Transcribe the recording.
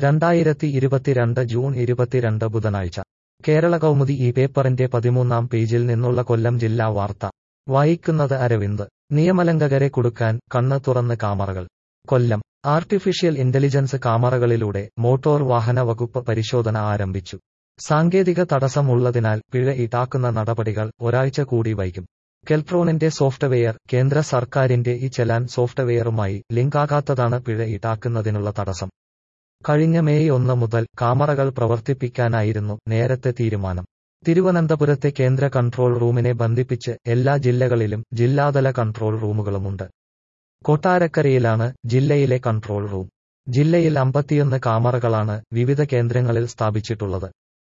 രണ്ടായിരത്തി ഇരുപത്തിരണ്ട് ജൂൺ ഇരുപത്തിരണ്ട് ബുധനാഴ്ച കേരള കൗമുദി ഈ പേപ്പറിന്റെ പതിമൂന്നാം പേജിൽ നിന്നുള്ള കൊല്ലം ജില്ലാ വാർത്ത വായിക്കുന്നത് അരവിന്ദ് നിയമലംഘകരെ കുടുക്കാൻ കണ്ണ് തുറന്ന് കാമറകൾ കൊല്ലം ആർട്ടിഫിഷ്യൽ ഇന്റലിജൻസ് കാമറകളിലൂടെ മോട്ടോർ വാഹന വകുപ്പ് പരിശോധന ആരംഭിച്ചു സാങ്കേതിക തടസ്സം ഉള്ളതിനാൽ പിഴ ഈടാക്കുന്ന നടപടികൾ ഒരാഴ്ച കൂടി വൈകും കെൽട്രോണിന്റെ സോഫ്റ്റ്വെയർ കേന്ദ്ര സർക്കാരിന്റെ ഈ ചെലാൻ സോഫ്റ്റ്വെയറുമായി ലിങ്കാകാത്തതാണ് പിഴ ഈടാക്കുന്നതിനുള്ള തടസ്സം കഴിഞ്ഞ മെയ് ഒന്ന് മുതൽ കാമറകൾ പ്രവർത്തിപ്പിക്കാനായിരുന്നു നേരത്തെ തീരുമാനം തിരുവനന്തപുരത്തെ കേന്ദ്ര കൺട്രോൾ റൂമിനെ ബന്ധിപ്പിച്ച് എല്ലാ ജില്ലകളിലും ജില്ലാതല കൺട്രോൾ റൂമുകളുമുണ്ട് കൊട്ടാരക്കരയിലാണ് ജില്ലയിലെ കൺട്രോൾ റൂം ജില്ലയിൽ അമ്പത്തിയൊന്ന് കാമറകളാണ് വിവിധ കേന്ദ്രങ്ങളിൽ സ്ഥാപിച്ചിട്ടുള്ളത്